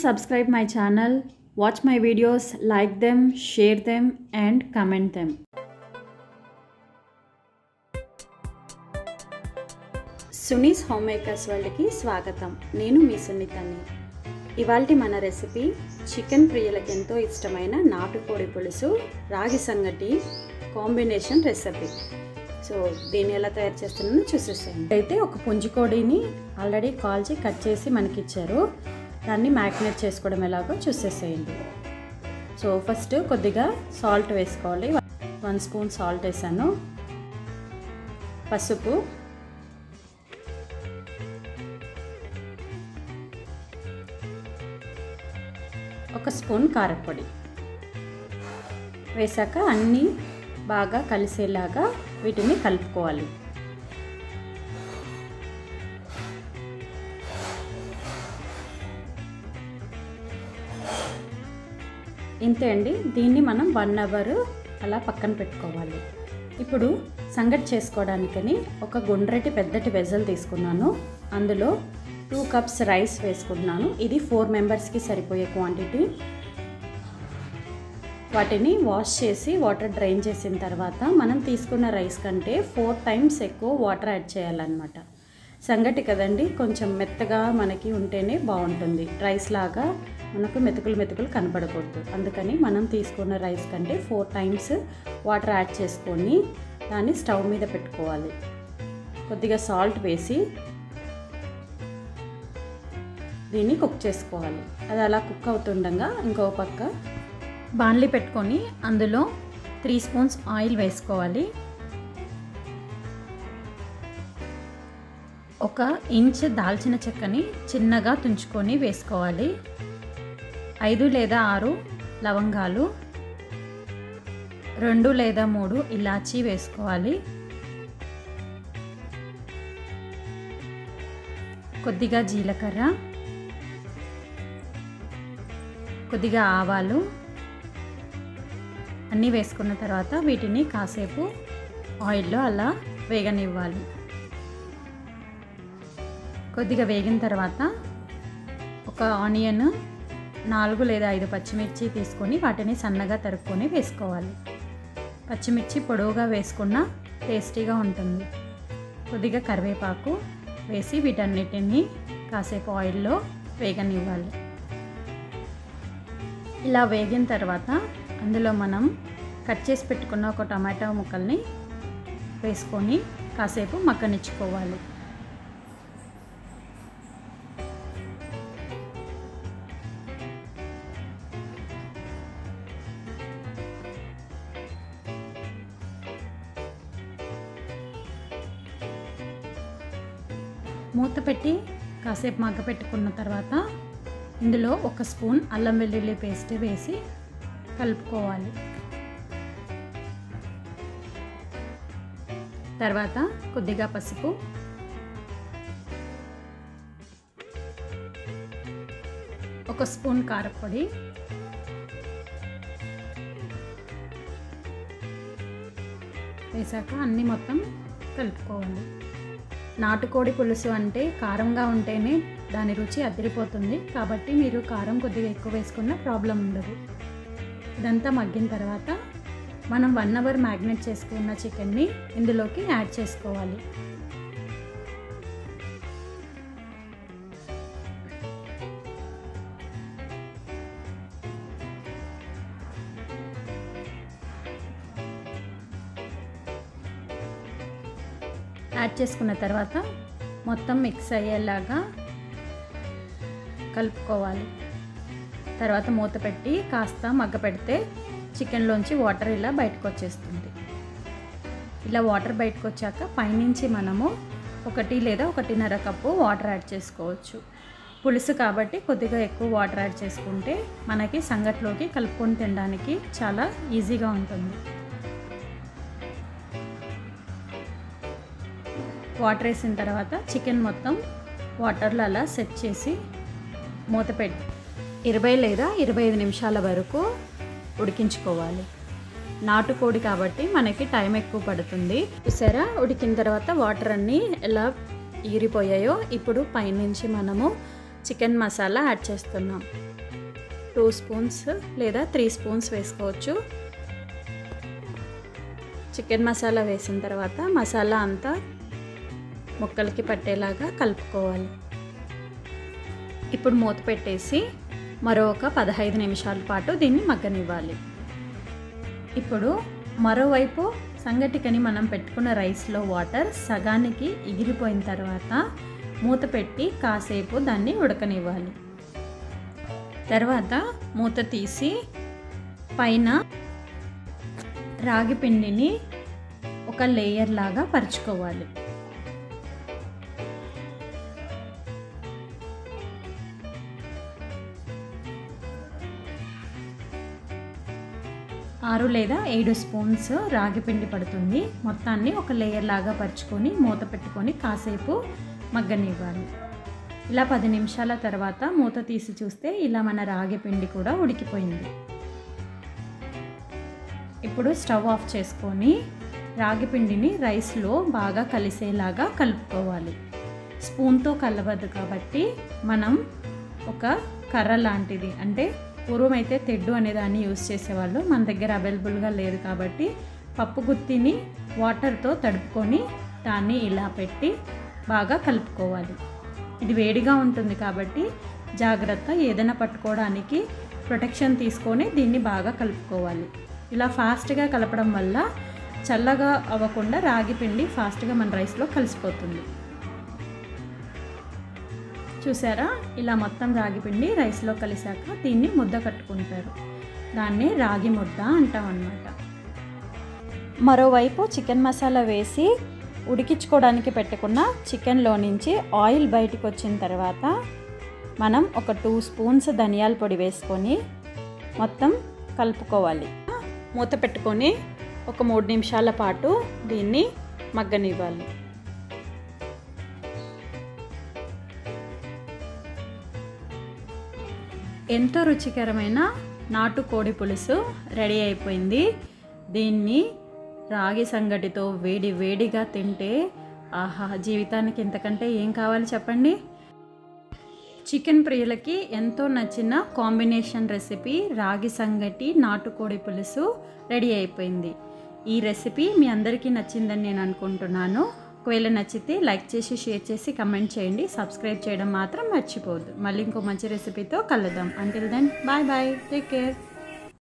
subscribe my channel, watch my videos, like them, share them and comment them. Suni's home makers వరల్డ్కి స్వాగతం నేను మీ సునీతని ఇవాళ మన రెసిపీ చికెన్ ప్రియులకు ఎంతో ఇష్టమైన నాటుకోడి పులుసు రాగి సంగటి కాంబినేషన్ రెసిపీ సో దీన్ని ఎలా తయారు చేస్తున్నానో చూసేసాను అయితే ఒక పుంజుకోడిని ఆల్రెడీ కాల్చి కట్ చేసి మనకి ఇచ్చారు దాన్ని మ్యారినేట్ చేసుకోవడం ఎలాగో చూసేసేయండి సో ఫస్ట్ కొద్దిగా సాల్ట్ వేసుకోవాలి వన్ స్పూన్ సాల్ట్ వేసాను పసుపు ఒక స్పూన్ కారపొడి వేసాక అన్నీ బాగా కలిసేలాగా వీటిని కలుపుకోవాలి ఇంతే అండి దీన్ని మనం వన్ అవర్ అలా పక్కన పెట్టుకోవాలి ఇప్పుడు సంగటి చేసుకోవడానికని ఒక గుండ్రటి పెద్దటి వెజల్ తీసుకున్నాను అందులో టూ కప్స్ రైస్ వేసుకుంటున్నాను ఇది ఫోర్ మెంబర్స్కి సరిపోయే క్వాంటిటీ వాటిని వాష్ చేసి వాటర్ డ్రైన్ చేసిన తర్వాత మనం తీసుకున్న రైస్ కంటే ఫోర్ టైమ్స్ ఎక్కువ వాటర్ యాడ్ చేయాలన్నమాట సంగటి కదండి కొంచెం మెత్తగా మనకి ఉంటేనే బాగుంటుంది రైస్ లాగా మనకు మెతుకులు మెతుకులు కనపడకూడదు అందుకని మనం తీసుకున్న రైస్ కంటే ఫోర్ టైమ్స్ వాటర్ యాడ్ చేసుకొని దాన్ని స్టవ్ మీద పెట్టుకోవాలి కొద్దిగా సాల్ట్ వేసి దీన్ని కుక్ చేసుకోవాలి అది అలా కుక్ అవుతుండగా ఇంకో పక్క బాణలి పెట్టుకొని అందులో త్రీ స్పూన్స్ ఆయిల్ వేసుకోవాలి ఒక ఇంచ్ దాల్చిన చెక్కని చిన్నగా తుంచుకొని వేసుకోవాలి ఐదు లేదా ఆరు లవంగాలు రెండు లేదా మూడు ఇలాచీ వేసుకోవాలి కొద్దిగా జీలకర్ర కొద్దిగా ఆవాలు అన్నీ వేసుకున్న తర్వాత వీటిని కాసేపు ఆయిల్లో అలా వేగనివ్వాలి కొద్దిగా వేగిన తర్వాత ఒక ఆనియన్ నాలుగు లేదా ఐదు పచ్చిమిర్చి తీసుకొని వాటిని సన్నగా తరుక్కొని వేసుకోవాలి పచ్చిమిర్చి పొడవుగా వేసుకున్న టేస్టీగా ఉంటుంది కొద్దిగా కరివేపాకు వేసి వీటన్నిటిని కాసేపు ఆయిల్లో వేగనివ్వాలి ఇలా వేగిన తర్వాత అందులో మనం కట్ చేసి పెట్టుకున్న ఒక టమాటో ముక్కల్ని వేసుకొని కాసేపు మగ్గనిచ్చుకోవాలి మూత పెట్టి కాసేపు మగ్గ పెట్టుకున్న తర్వాత ఇందులో ఒక స్పూన్ అల్లం వెల్లుల్లి పేస్ట్ వేసి కలుపుకోవాలి తర్వాత కొద్దిగా పసుపు ఒక స్పూన్ కారపొడి వేసాక అన్నీ మొత్తం కలుపుకోవాలి నాటుకోడి పులుసు అంటే కారంగా ఉంటేనే దాని రుచి అదిరిపోతుంది కాబట్టి మీరు కారం కొద్దిగా ఎక్కువ వేసుకున్న ప్రాబ్లం ఉండదు ఇదంతా మగ్గిన తర్వాత మనం వన్ అవర్ మ్యాగ్నెట్ చేసుకున్న చికెన్ని ఇందులోకి యాడ్ చేసుకోవాలి యాడ్ చేసుకున్న తర్వాత మొత్తం మిక్స్ అయ్యేలాగా కలుపుకోవాలి తర్వాత మూత పెట్టి కాస్త మగ్గ పెడితే చికెన్లోంచి వాటర్ ఇలా బయటకు వచ్చేస్తుంది ఇలా వాటర్ బయటకు వచ్చాక పైనుంచి మనము ఒకటి లేదా ఒకటిన్నర కప్పు వాటర్ యాడ్ చేసుకోవచ్చు పులుసు కాబట్టి కొద్దిగా ఎక్కువ వాటర్ యాడ్ చేసుకుంటే మనకి సంగట్లోకి కలుపుకొని తినడానికి చాలా ఈజీగా ఉంటుంది వాటర్ వేసిన తర్వాత చికెన్ మొత్తం వాటర్లో అలా సెట్ చేసి మూత పెట్టి ఇరవై లేదా ఇరవై ఐదు నిమిషాల వరకు ఉడికించుకోవాలి నాటుకోడి కాబట్టి మనకి టైం ఎక్కువ పడుతుంది చూసారా ఉడికిన తర్వాత వాటర్ అన్నీ ఎలా ఈరిపోయాయో ఇప్పుడు పైనుంచి మనము చికెన్ మసాలా యాడ్ చేస్తున్నాం టూ స్పూన్స్ లేదా త్రీ స్పూన్స్ వేసుకోవచ్చు చికెన్ మసాలా వేసిన తర్వాత మసాలా అంతా ముక్కలకి పట్టేలాగా కలుపుకోవాలి ఇప్పుడు మూత పెట్టేసి మరో ఒక పదహైదు నిమిషాల పాటు దీన్ని మగ్గనివ్వాలి ఇప్పుడు మరోవైపు సంగటికని మనం పెట్టుకున్న రైస్లో వాటర్ సగానికి ఎగిరిపోయిన తర్వాత మూత పెట్టి కాసేపు దాన్ని ఉడకనివ్వాలి తర్వాత మూత తీసి పైన రాగి పిండిని ఒక లేయర్ లాగా పరుచుకోవాలి ఆరు లేదా ఏడు స్పూన్స్ రాగి పిండి పడుతుంది మొత్తాన్ని ఒక లేయర్ లాగా పరుచుకొని మూత పెట్టుకొని కాసేపు మగ్గనివ్వాలి ఇలా పది నిమిషాల తర్వాత మూత తీసి చూస్తే ఇలా మన రాగి పిండి కూడా ఉడికిపోయింది ఇప్పుడు స్టవ్ ఆఫ్ చేసుకొని రాగి పిండిని రైస్లో బాగా కలిసేలాగా కలుపుకోవాలి స్పూన్తో కలవద్దు కాబట్టి మనం ఒక కర్ర లాంటిది అంటే పూర్వం అయితే తెడ్డు అనే దాన్ని యూస్ చేసేవాళ్ళు మన దగ్గర అవైలబుల్గా లేదు కాబట్టి పప్పు గుత్తిని వాటర్తో తడుపుకొని దాన్ని ఇలా పెట్టి బాగా కలుపుకోవాలి ఇది వేడిగా ఉంటుంది కాబట్టి జాగ్రత్త ఏదైనా పట్టుకోవడానికి ప్రొటెక్షన్ తీసుకొని దీన్ని బాగా కలుపుకోవాలి ఇలా ఫాస్ట్గా కలపడం వల్ల చల్లగా అవ్వకుండా రాగి పిండి ఫాస్ట్గా మన రైస్లో కలిసిపోతుంది చూసారా ఇలా మొత్తం రాగి పిండి రైస్లో కలిసాక దీన్ని ముద్ద కట్టుకుంటారు దాన్ని రాగి ముద్ద అంటాం అన్నమాట మరోవైపు చికెన్ మసాలా వేసి ఉడికించుకోవడానికి పెట్టుకున్న చికెన్లో నుంచి ఆయిల్ బయటకు వచ్చిన తర్వాత మనం ఒక టూ స్పూన్స్ ధనియాల పొడి వేసుకొని మొత్తం కలుపుకోవాలి మూత పెట్టుకొని ఒక మూడు నిమిషాల పాటు దీన్ని మగ్గనివ్వాలి ఎంతో రుచికరమైన నాటుకోడి పులుసు రెడీ అయిపోయింది దీన్ని రాగి సంగటితో వేడి వేడిగా తింటే ఆహా జీవితానికి ఇంతకంటే ఏం కావాలి చెప్పండి చికెన్ ప్రియులకి ఎంతో నచ్చిన కాంబినేషన్ రెసిపీ రాగి సంగటి నాటుకోడి పులుసు రెడీ అయిపోయింది ఈ రెసిపీ మీ అందరికీ నచ్చిందని నేను అనుకుంటున్నాను ఒకవేళ నచ్చితే లైక్ చేసి షేర్ చేసి కమెంట్ చేయండి సబ్స్క్రైబ్ చేయడం మాత్రం మర్చిపోవద్దు మళ్ళీ ఇంకో మంచి రెసిపీతో కలుద్దాం until then bye bye take care